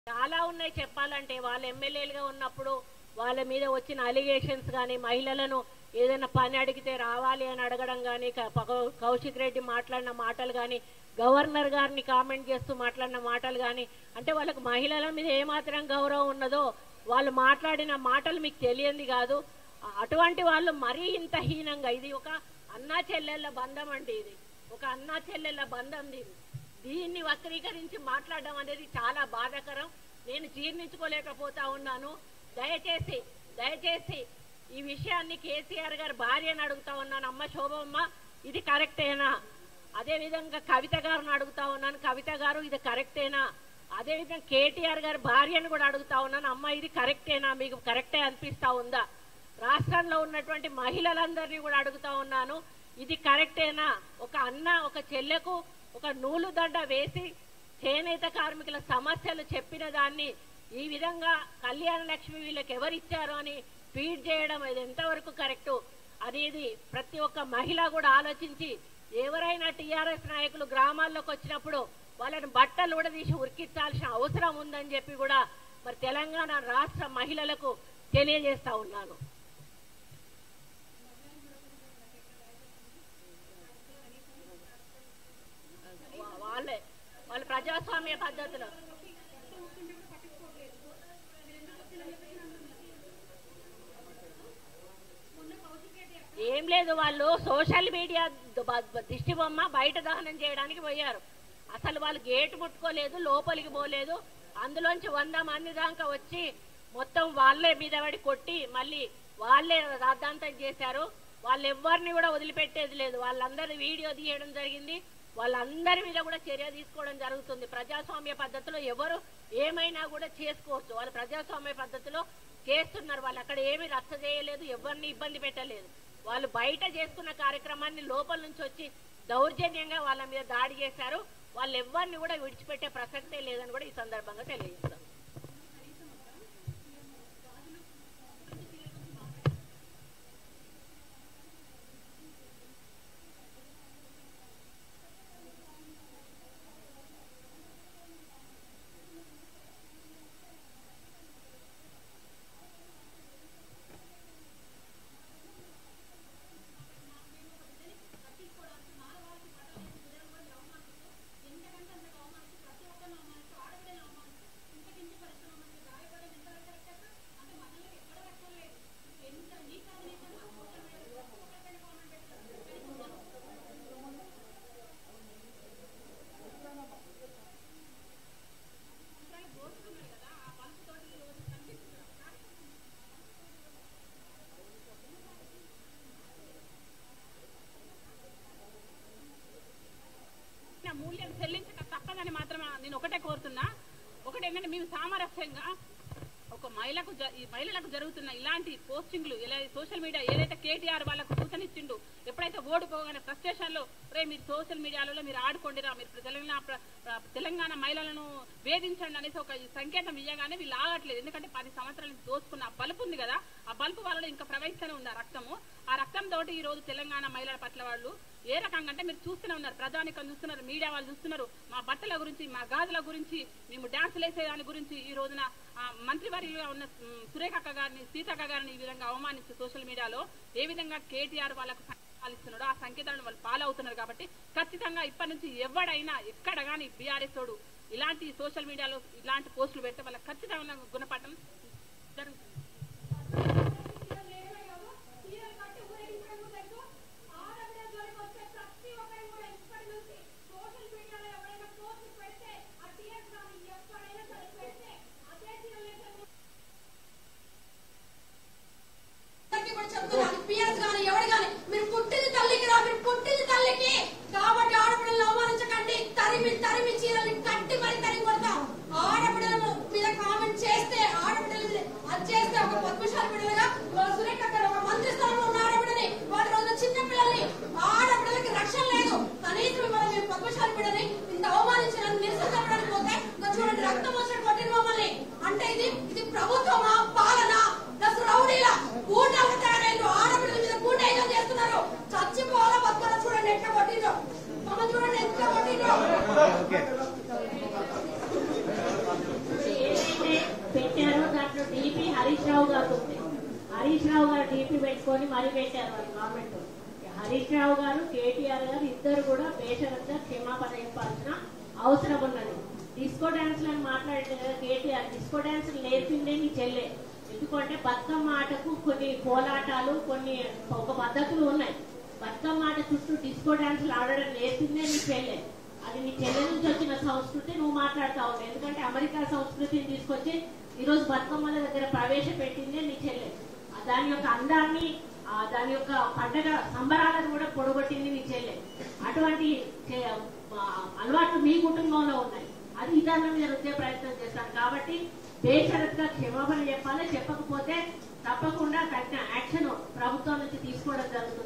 చాలా ఉన్నాయి చెప్పాలంటే వాళ్ళు ఎమ్మెల్యేలుగా ఉన్నప్పుడు వాళ్ళ మీద వచ్చిన అలిగేషన్స్ కానీ మహిళలను ఏదైనా పని అడిగితే రావాలి అని అడగడం కానీ కౌశిక్ రెడ్డి మాట్లాడిన మాటలు కానీ గవర్నర్ గారిని కామెంట్ చేస్తూ మాట్లాడిన మాటలు కానీ అంటే వాళ్ళకు మహిళల మీద ఏమాత్రం గౌరవం ఉన్నదో వాళ్ళు మాట్లాడిన మాటలు మీకు తెలియంది కాదు అటువంటి వాళ్ళు మరీ ఇంత హీనంగా ఇది ఒక అన్నా చెల్లెళ్ళ బంధం అండి ఇది ఒక అన్నా చెల్లెళ్ళ బంధం దీన్ని దీన్ని వక్రీకరించి మాట్లాడడం అనేది చాలా బాధాకరం నేను జీర్ణించుకోలేకపోతా ఉన్నాను దయచేసి దయచేసి ఈ విషయాన్ని కేసీఆర్ గారి భార్యను అడుగుతా ఉన్నాను అమ్మ శోభమ్మ ఇది కరెక్టేనా అదే విధంగా కవిత గారిని అడుగుతా ఉన్నాను కవిత గారు ఇది కరెక్టేనా అదే విధంగా కేటీఆర్ గారి భార్యను కూడా అడుగుతా ఉన్నాను అమ్మ ఇది కరెక్టేనా మీకు కరెక్టే అనిపిస్తా ఉందా రాష్ట్రంలో ఉన్నటువంటి మహిళలందరినీ కూడా అడుగుతా ఉన్నాను ఇది కరెక్టేనా ఒక అన్న ఒక చెల్లెకు ఒక నూలు దండ వేసి చేనేత కార్మికుల సమస్యలు చెప్పిన దాన్ని ఈ విధంగా కళ్యాణ లక్ష్మి వీళ్ళకి ఎవరిచ్చారు అని ఫీడ్ చేయడం ఇది ఎంతవరకు కరెక్టు అనేది ప్రతి ఒక్క మహిళ కూడా ఆలోచించి ఎవరైనా టీఆర్ఎస్ నాయకులు గ్రామాల్లోకి వచ్చినప్పుడు వాళ్ళని బట్టలు కూడా తీసి ఉరికించాల్సిన అవసరం ఉందని చెప్పి కూడా మరి తెలంగాణ రాష్ట్ర మహిళలకు తెలియజేస్తా ఉన్నాను వా- వాళ్ళే వాళ్ళ ప్రజాస్వామ్య పద్ధతిలో ఏం లేదు వాళ్ళు సోషల్ మీడియా ద- బ- దిష్టి బొమ్మ బయట దహనం చేయడానికి పోయారు అసలు వాళ్ళు గేటు ముట్టుకోలేదు లోపలికి పోలేదు అందులోంచి వంద మంది దాకా వచ్చి మొత్తం వాళ్ళే మీద పడి కొట్టి మళ్ళీ వాళ్ళే రాద్ధాంతం చేశారు వాళ్ళు ఎవరిని కూడా వదిలిపెట్టేది లేదు వాళ్ళందరి వీడియో తీయడం జరిగింది వాళ్ళందరి మీద కూడా చర్య తీసుకోవడం జరుగుతుంది ప్రజాస్వామ్య పద్ధతిలో ఎవరు ఏమైనా కూడా చేసుకోవచ్చు వాళ్ళు ప్రజాస్వామ్య పద్ధతిలో చేస్తున్నారు వాళ్ళు అక్కడ ఏమీ రచ్చ చేయలేదు ఎవరిని ఇబ్బంది పెట్టలేదు వాళ్ళు బయట చేసుకున్న కార్యక్రమాన్ని లోపల నుంచి వచ్చి దౌర్జన్యంగా వాళ్ళ మీద దాడి చేశారు వాళ్ళు ఎవరిని కూడా విడిచిపెట్టే ప్రసక్తే లేదని కూడా ఈ సందర్భంగా తెలియజేస్తాం నా మూల్యం చెల్లించక తప్పదని మాత్రం నేను ఒకటే కోరుతున్నా ఒకటి ఏంటంటే మేము సామరస్యంగా ఒక మహిళకు జ- ఈ మహిళలకు జరుగుతున్న ఇలాంటి పోస్టింగ్లు ఇలా సోషల్ మీడియా ఏదైతే కేటీఆర్ వాళ్ళకు సూచన ఇచ్చిండు ఎప్పుడైతే ఓడిపోగానే ఫ్రస్ట్రేషన్ లో రే మీరు సోషల్ మీడియాలలో మీరు ఆడుకోండిరా మీరు తెలంగాణ ప్ర- ప్ర- తెలంగాణ మహిళలను వేధించండి అనేసి ఒక సంకేతం ఇయ్యగానే వీళ్ళు ఆగట్లేదు ఎందుకంటే పది సంవత్సరాల నుంచి దోచుకున్న ఆ బలుపు ఉంది కదా ఆ బలుపు వాళ్ళలో ఇంకా ప్రవహిస్తూనే ఉంది ఆ రక్తము ఆ రక్తం తోటి ఈ రోజు తెలంగాణ మహిళల పట్ల వాళ్ళు ఏ రకంగా అంటే మీరు చూస్తూనే ఉన్నారు ప్రజానికం చూస్తున్నారు మీడియా వాళ్ళు చూస్తున్నారు మా బట్టల గురించి మా గాజుల గురించి మేము డాన్సులు వేసే దాని గురించి ఈ రోజున ఆ, మంత్రివర్యులుగా ఉన్న ఉమ్, సురేఖ అక్క గారిని సీతక్క గారిని ఈ విధంగా అవమానించి సోషల్ మీడియాలో ఏ విధంగా కేటీఆర్ వాళ్ళకు సంకేతాలు ఇస్తున్నాడో ఆ సంకేతాలను వాళ్ళు ఫాలో అవుతున్నారు కాబట్టి ఖచ్చితంగా ఇప్పటి నుంచి ఎవడైనా ఎక్కడ గానీ బీఆర్ఎస్ తోడు ఇలాంటి సోషల్ మీడియాలో ఇలాంటి పోస్టులు పెడితే వాళ్ళకి ఖచ్చితంగా గుణపాఠం జరుగుతుంది అందరికీ కూడా చెప్తున్నాను పిఎస్ గాని ఎవరు గాని మీరు పుట్టింది తల్లికి రా మీరు పుట్టింది తల్లికి కాబట్టి ఆడపిల్లలు అవమానించకండి తరిమి తరిమి చీరలు కట్టి మరి తరిమి కొడతాం ఆడపిల్లల మీద కామెంట్ చేస్తే ఆడపిల్లల మీద అది చేస్తే ఒక రావు గారు ఉంది హరీష్ రావు గారు డీపీ పెట్టుకొని మరీ పెట్టారు వాళ్ళు గవర్నమెంట్ హరీష్ రావు గారు కేటీఆర్ గారు ఇద్దరు కూడా బేషరత్గా క్షమాపణ చెప్పాల్సిన అవసరం ఉన్నది డిస్కో డాన్స్ అని మాట్లాడే కదా కేటీఆర్ డిస్కో డాన్స్ నేర్పిందే నీ చెల్లె ఎందుకంటే బతుకమ్మ ఆటకు కొన్ని కోలాటాలు కొన్ని ఒక పద్ధతులు ఉన్నాయి బతుకమ్మ ఆట చుట్టూ డిస్కో డాన్సులు ఆడడం నేర్పిందే నీ చెల్లె అది నీ చెల్లె నుంచి వచ్చిన సంస్కృతి నువ్వు మాట్లాడుతా ఉన్నావు ఎందుకంటే అమెరికా సంస్కృతిని తీసుకొచ్చి ఈ రోజు బతుకమ్మల దగ్గర ప్రవేశపెట్టిందే నీ చెల్లె ఆ దాని యొక్క అందాన్ని ఆ దాని యొక్క పండగ సంబరాలను కూడా పొడగొట్టింది నీ చెల్లె అటువంటి చే- ఆ, అలవాట్లు మీ కుటుంబంలో ఉన్నాయి అది ఇతరుల మీద రుద్దే ప్రయత్నం చేస్తాను కాబట్టి బేషరత్గా క్షమాపణ చెప్పాలి చెప్పకపోతే తప్పకుండా తగిన యాక్షన్ ప్రభుత్వం నుంచి తీసుకోవడం జరుగుతుంది